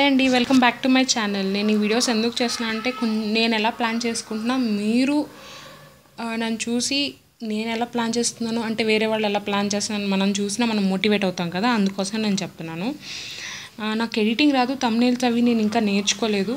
hi అండి welcome back to my channel నేను ఈ వీడియోస్ ఎందుకు చేస్తున్నా అంటే కొన్- నేను ఎలా ప్లాన్ చేసుకుంటున్నా మీరు ఆ, నన్ను చూసి నేను ఎలా ప్లాన్ చేస్తున్నాను అంటే వేరే వాళ్ళు ఎలా ప్లాన్ చేస్తున్నాను మనం చూసినా మనం మోటివేట్ అవుతాం కదా అందుకోసం నేను చెప్తున్నాను ఆ, నాకు ఎడిటింగ్ రాదు తమ్నేల్స్ అవి నేను ఇంకా నేర్చుకోలేదు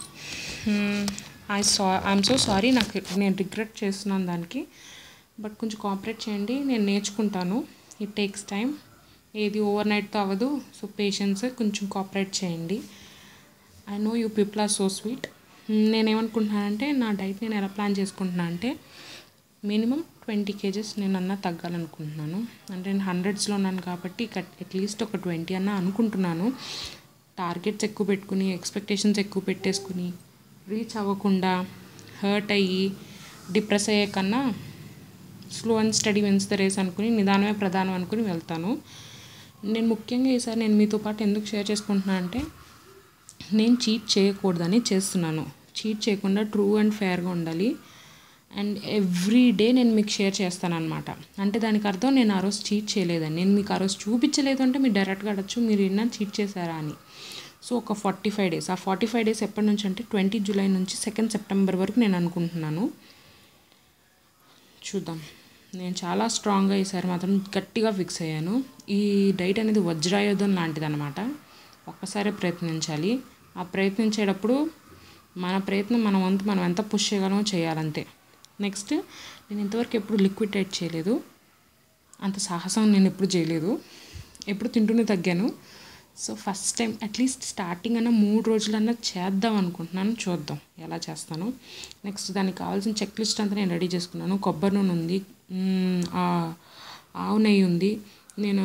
I saw I'm so sorry నాకు నేను రిగ్రెట్ చేస్తున్నాను దానికి బట్ కొంచెం కోఆపరేట్ చేయండి నేను నేర్చుకుంటాను ఇట్ టేక్స్ టైం ఏది ఓవర్ నైట్తో అవ్వదు సో పేషెన్స్ కొంచెం కోఆపరేట్ చేయండి I know you people are so sweet నేనేమనుకుంటున్నానంటే నా డైట్ నేను ఎలా ప్లాన్ చేసుకుంటున్నా అంటే మినిమం ట్వంటీ కేజెస్ నేను అన్నా తగ్గాలనుకుంటున్నాను అంటే నేను హండ్రెడ్స్లో ఉన్నాను కాబట్టి అట్లీస్ట్ ఒక ట్వంటీ అన్నా అనుకుంటున్నాను టార్గెట్స్ ఎక్కువ పెట్టుకుని ఎక్స్పెక్టేషన్స్ ఎక్కువ పెట్టేసుకుని రీచ్ అవ్వకుండా హర్ట్ అయ్యి డిప్రెస్ అయ్యే కన్నా slow and steady wins the race అనుకుని నిదానమే ప్రధానం అనుకుని వెళ్తాను నేను ముఖ్యంగా ఈసారి నేను మీతో పాటు ఎందుకు షేర్ చేసుకుంటున్నాను అంటే నేను చీట్ చేయకూడదని చేస్తున్నాను చీట్ చేయకుండా ట్రూ అండ్ ఫేర్గా ఉండాలి అండ్ ఎవ్రీ డే నేను మీకు షేర్ చేస్తానన్నమాట అంటే దానికి అర్థం నేను ఆ రోజు చీట్ చేయలేదని నేను మీకు ఆ రోజు చూపించలేదు అంటే మీరు డైరెక్ట్గా అడగచ్చు మీరు ఏమన్నా చీట్ చేశారా అని సో ఒక ఫార్టీ ఫైవ్ డేస్ ఆ ఫార్టీ ఫైవ్ డేస్ ఎప్పటి నుంచి అంటే ట్వంటీ జూలై నుంచి సెకండ్ సెప్టెంబర్ వరకు నేను అనుకుంటున్నాను చూద్దాం నేను చాలా స్ట్రాంగ్గా ఈసారి మాత్రం గట్టిగా ఫిక్స్ అయ్యాను ఈ డైట్ అనేది వజ్రాయుధం లాంటిది అనమాట ఒక్కసారే ప్రయత్నించాలి ఆ ప్రయత్నించేటప్పుడు మన ప్రయత్నం మన వంతు మనం ఎంత పుష్ చేయగలమో చేయాలంతే నెక్స్ట్ నేను ఇంతవరకు ఎప్పుడు లిక్విడ్ డైట్ చేయలేదు అంత సాహసం నేను ఎప్పుడు చేయలేదు ఎప్పుడు తింటూనే తగ్గాను so first time at least starting అన్న మూడు రోజులన్నా చేద్దాం అనుకుంటున్నాను చూద్దాం ఎలా చేస్తాను నెక్స్ట్ దానికి కావాల్సిన చెక్ లిస్ట్ అంతా నేను రెడీ చేసుకున్నాను కొబ్బరి నూనె ఉంది మ్మ్, ఆ, ఆవు నెయ్యి ఉంది నేను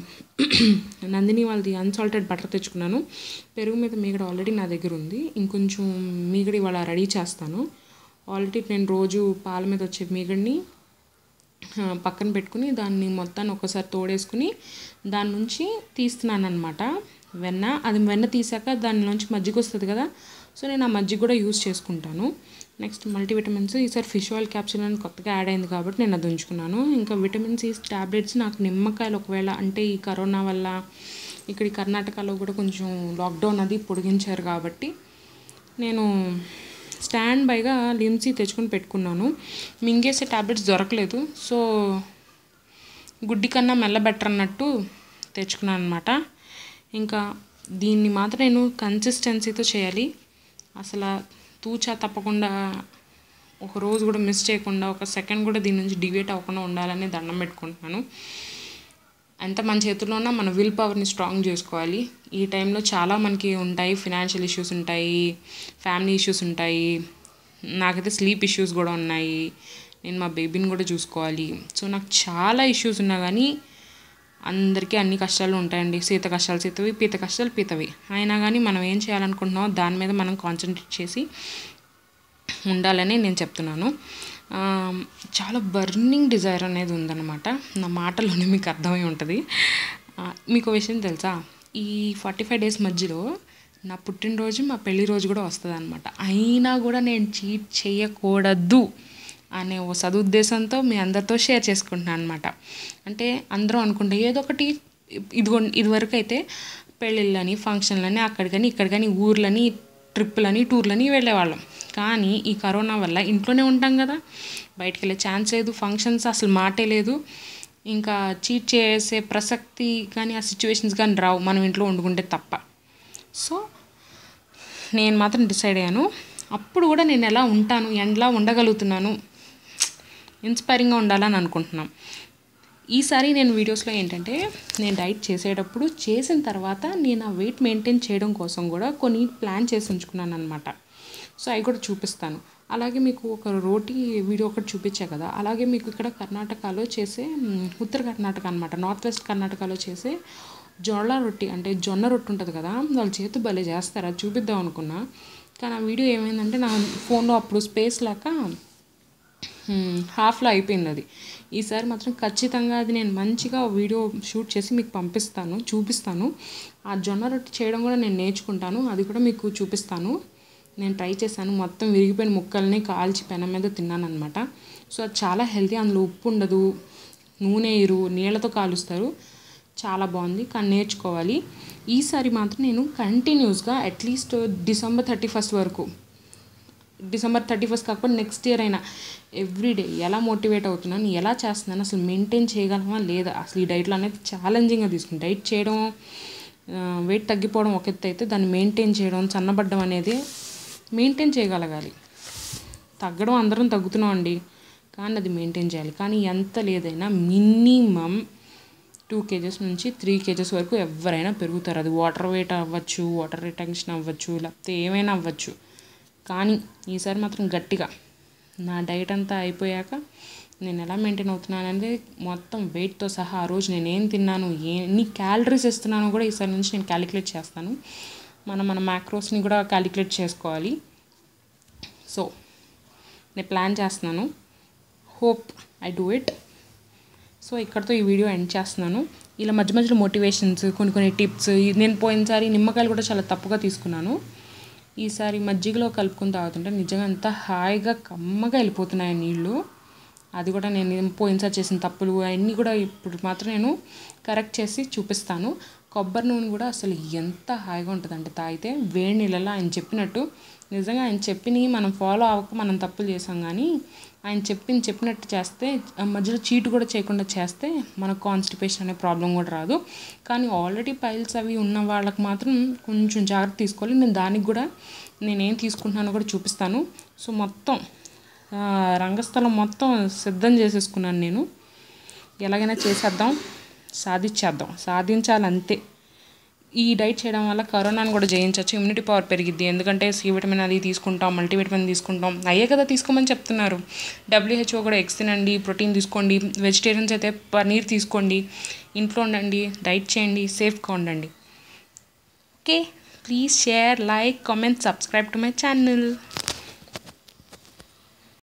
నందిని వాళ్ళది అన్సాల్టెడ్ బటర్ తెచ్చుకున్నాను పెరుగు మీద మీగడ ఆల్రెడీ నా దగ్గర ఉంది ఇంకొంచెం మీగడ ఇవాళ రెడీ చేస్తాను ఆల్రెడీ నేను రోజు పాల మీద వచ్చే మీగడిని ఆ, పక్కన పెట్టుకుని దాన్ని మొత్తాన్ని ఒకసారి తోడేసుకుని దాని నుంచి తీస్తున్నాను అనమాట వెన్న అది వెన్న తీసాక దాని నుంచి మజ్జిగ వస్తుంది కదా సో నేను ఆ మజ్జిగ కూడా యూస్ చేసుకుంటాను నెక్స్ట్ మల్టీవిటమిన్స్ ఈసారి ఫిష్ ఆయిల్ క్యాప్సూల్ అని కొత్తగా యాడ్ అయింది కాబట్టి నేను అది ఉంచుకున్నాను ఇంకా విటమిన్ సి టాబ్లెట్స్ నాకు నిమ్మకాయలు ఒకవేళ అంటే ఈ కరోనా వల్ల ఇక్కడ ఈ కర్ణాటకలో కూడా కొంచెం లాక్డౌన్ అది పొడిగించారు కాబట్టి నేను స్టాండ్ బైగా లిమ్సీ తెచ్చుకొని పెట్టుకున్నాను మింగేసే టాబ్లెట్స్ దొరకలేదు సో గుడ్డి కన్నా మెల్ల బెటర్ అన్నట్టు తెచ్చుకున్నాను అనమాట ఇంకా దీన్ని మాత్రం నేను కన్సిస్టెన్సీతో చేయాలి అసలు తూచా తప్పకుండా ఒక రోజు కూడా మిస్ చేయకుండా ఒక సెకండ్ కూడా దీని నుంచి డివేట్ అవ్వకుండా ఉండాలని దండం పెట్టుకుంటున్నాను ఎంత మన చేతుల్లో ఉన్నా మన విల్ పవర్ని స్ట్రాంగ్ చేసుకోవాలి ఈ టైంలో చాలా మనకి ఉంటాయి ఫినాన్షియల్ ఇష్యూస్ ఉంటాయి ఫ్యామిలీ ఇష్యూస్ ఉంటాయి నాకైతే స్లీప్ ఇష్యూస్ కూడా ఉన్నాయి నేను మా బేబీని కూడా చూసుకోవాలి సో నాకు చాలా ఇష్యూస్ ఉన్నా కానీ అందరికీ అన్ని కష్టాలు ఉంటాయండి సీత కష్టాలు సీతవి పీత కష్టాలు పీతవి అయినా కానీ మనం ఏం చేయాలనుకుంటున్నామో దాని మీద మనం కాన్సన్ట్రేట్ చేసి ఉండాలని నేను చెప్తున్నాను ఆ, చాలా బర్నింగ్ డిజైర్ అనేది ఉందన్నమాట నా మాటలోనే మీకు అర్థమై ఉంటుంది ఆ, మీకు ఒక విషయం తెలుసా ఈ ఫార్టీ ఫైవ్ డేస్ మధ్యలో నా పుట్టినరోజు మా పెళ్లి రోజు కూడా వస్తుంది అనమాట అయినా కూడా నేను చీట్ చేయకూడదు అనే ఓ సదుద్దేశంతో మీ అందరితో షేర్ చేసుకుంటున్నాను అనమాట అంటే అందరం అనుకుంటే ఏదో ఒకటి ఇదిగో ఇదివరకు అయితే పెళ్ళిళ్ళని ఫంక్షన్లని అక్కడికని ఇక్కడికని ఊర్లని ట్రిప్పులని టూర్లని వెళ్ళేవాళ్ళం కానీ ఈ కరోనా వల్ల ఇంట్లోనే ఉంటాం కదా బయటికి వెళ్ళే ఛాన్స్ లేదు ఫంక్షన్స్ అసలు మాటే లేదు ఇంకా చీట్ చేసే ప్రసక్తి కానీ ఆ సిచ్యువేషన్స్ కానీ రావు మనం ఇంట్లో వండుకుంటే తప్ప సో నేను మాత్రం డిసైడ్ అయ్యాను అప్పుడు కూడా నేను ఎలా ఉంటాను ఎలా ఉండగలుగుతున్నాను ఇన్స్పైరింగ్గా ఉండాలని అనుకుంటున్నాం ఈసారి నేను వీడియోస్లో ఏంటంటే నేను డైట్ చేసేటప్పుడు చేసిన తర్వాత నేను ఆ వెయిట్ మెయింటైన్ చేయడం కోసం కూడా కొన్ని ప్లాన్ చేసి ఉంచుకున్నాను అనమాట సో అవి కూడా చూపిస్తాను అలాగే మీకు ఒక రోటీ వీడియో ఒకటి చూపించా కదా అలాగే మీకు ఇక్కడ కర్ణాటకలో చేసే మ్, ఉత్తర కర్ణాటక అనమాట నార్త్ వెస్ట్ కర్ణాటకలో చేసే జొన్న రొట్టి అంటే జొన్న రొట్టి ఉంటుంది కదా వాళ్ళ చేతి భలే చేస్తారు అది చూపిద్దాం అనుకున్నా కానీ ఆ వీడియో ఏమైందంటే నా ఫోన్లో అప్పుడు స్పేస్ లేక మ్మ్, హాఫ్లో అయిపోయింది అది ఈసారి మాత్రం ఖచ్చితంగా అది నేను మంచిగా వీడియో షూట్ చేసి మీకు పంపిస్తాను చూపిస్తాను ఆ జొన్న రొట్టె చేయడం కూడా నేను నేర్చుకుంటాను అది కూడా మీకు చూపిస్తాను నేను ట్రై చేశాను మొత్తం విరిగిపోయిన ముక్కల్ని కాల్చి పెనం మీద తిన్నాను అనమాట సో అది చాలా హెల్తీ అందులో ఉప్పు ఉండదు నూనె ఇరు నీళ్ళతో కాలుస్తారు చాలా బాగుంది కానీ నేర్చుకోవాలి ఈసారి మాత్రం నేను కంటిన్యూస్గా అట్లీస్ట్ డిసెంబర్ థర్టీ ఫస్ట్ వరకు డిసెంబర్ థర్టీ ఫస్ట్ కాకపోతే నెక్స్ట్ ఇయర్ అయినా ఎవ్రీడే ఎలా మోటివేట్ అవుతున్నాను ఎలా చేస్తున్నాను అసలు మెయింటైన్ చేయగలమా లేదా అసలు ఈ డైట్లో అనేది ఛాలెంజింగ్గా తీసుకుని డైట్ చేయడం వెయిట్ తగ్గిపోవడం ఒక ఎత్తు అయితే దాన్ని మెయింటైన్ చేయడం సన్నబడ్డం అనేది మెయింటైన్ చేయగలగాలి తగ్గడం అందరం తగ్గుతున్నాం అండి కానీ అది మెయింటైన్ చేయాలి కానీ ఎంత లేదైనా మినిమం టూ కేజెస్ నుంచి త్రీ కేజెస్ వరకు ఎవరైనా పెరుగుతారు అది వాటర్ వెయిట్ అవ్వచ్చు వాటర్ రిటెన్షన్ అవ్వచ్చు లేకపోతే ఏమైనా అవ్వచ్చు కానీ ఈసారి మాత్రం గట్టిగా నా డైట్ అంతా అయిపోయాక నేను ఎలా మెయింటైన్ అవుతున్నాను అనేది మొత్తం వెయిట్తో సహా ఆ రోజు నేను ఏం తిన్నాను ఎన్ని క్యాలరీస్ ఇస్తున్నానో కూడా ఈసారి నుంచి నేను క్యాలిక్యులేట్ చేస్తాను మనం మన మ్యాక్రోస్ని కూడా క్యాలిక్యులేట్ చేసుకోవాలి సో నేను ప్లాన్ చేస్తున్నాను hope I do it so ఇక్కడతో ఈ వీడియో ఎండ్ చేస్తున్నాను ఇలా మధ్య మధ్యలో మోటివేషన్స్ కొన్ని కొన్ని టిప్స్ నేను పోయినసారి నిమ్మకాయలు కూడా చాలా తప్పుగా తీసుకున్నాను ఈసారి మజ్జిగలో కలుపుకొని తాగుతుంటే నిజంగా అంత హాయిగా కమ్మగా వెళ్ళిపోతున్నాయి నీళ్ళు అది కూడా నేను పోయినసారి చేసిన తప్పులు అవన్నీ కూడా ఇప్పుడు మాత్రం నేను కరెక్ట్ చేసి చూపిస్తాను కొబ్బరి నూనె కూడా అసలు ఎంత హాయిగా ఉంటుందంటే తాగితే వేడి నీళ్ళలో ఆయన చెప్పినట్టు నిజంగా ఆయన చెప్పినవి మనం ఫాలో అవ్వక మనం తప్పులు చేసాం కానీ ఆయన చెప్పింది చెప్పినట్టు చేస్తే ఆ మధ్యలో చీటు కూడా చేయకుండా చేస్తే మనకు కాన్స్టిపేషన్ అనే ప్రాబ్లం కూడా రాదు కానీ ఆల్రెడీ పైల్స్ అవి ఉన్న వాళ్ళకి మాత్రం కొంచెం జాగ్రత్త తీసుకోవాలి నేను దానికి కూడా నేనేం తీసుకుంటున్నానో కూడా చూపిస్తాను సో మొత్తం ఆ, రంగస్థలం మొత్తం సిద్ధం చేసేసుకున్నాను నేను ఎలాగైనా చేసేద్దాం సాధించేద్దాం సాధించాలి అంతే ఈ డైట్ చేయడం వల్ల కరోనాను కూడా జయించవచ్చు ఇమ్యూనిటీ పవర్ పెరిగిద్ది ఎందుకంటే సి విటమిన్ అది తీసుకుంటాం మల్టీవిటమిన్ తీసుకుంటాం అయ్యే కదా తీసుకోమని చెప్తున్నారు డబ్ల్యూహెచ్ఓ కూడా ఎగ్స్ తినండి ప్రోటీన్ తీసుకోండి వెజిటేరియన్స్ అయితే పనీర్ తీసుకోండి ఇంట్లో ఉండండి డైట్ చేయండి సేఫ్గా ఉండండి okay please share like comment subscribe to my channel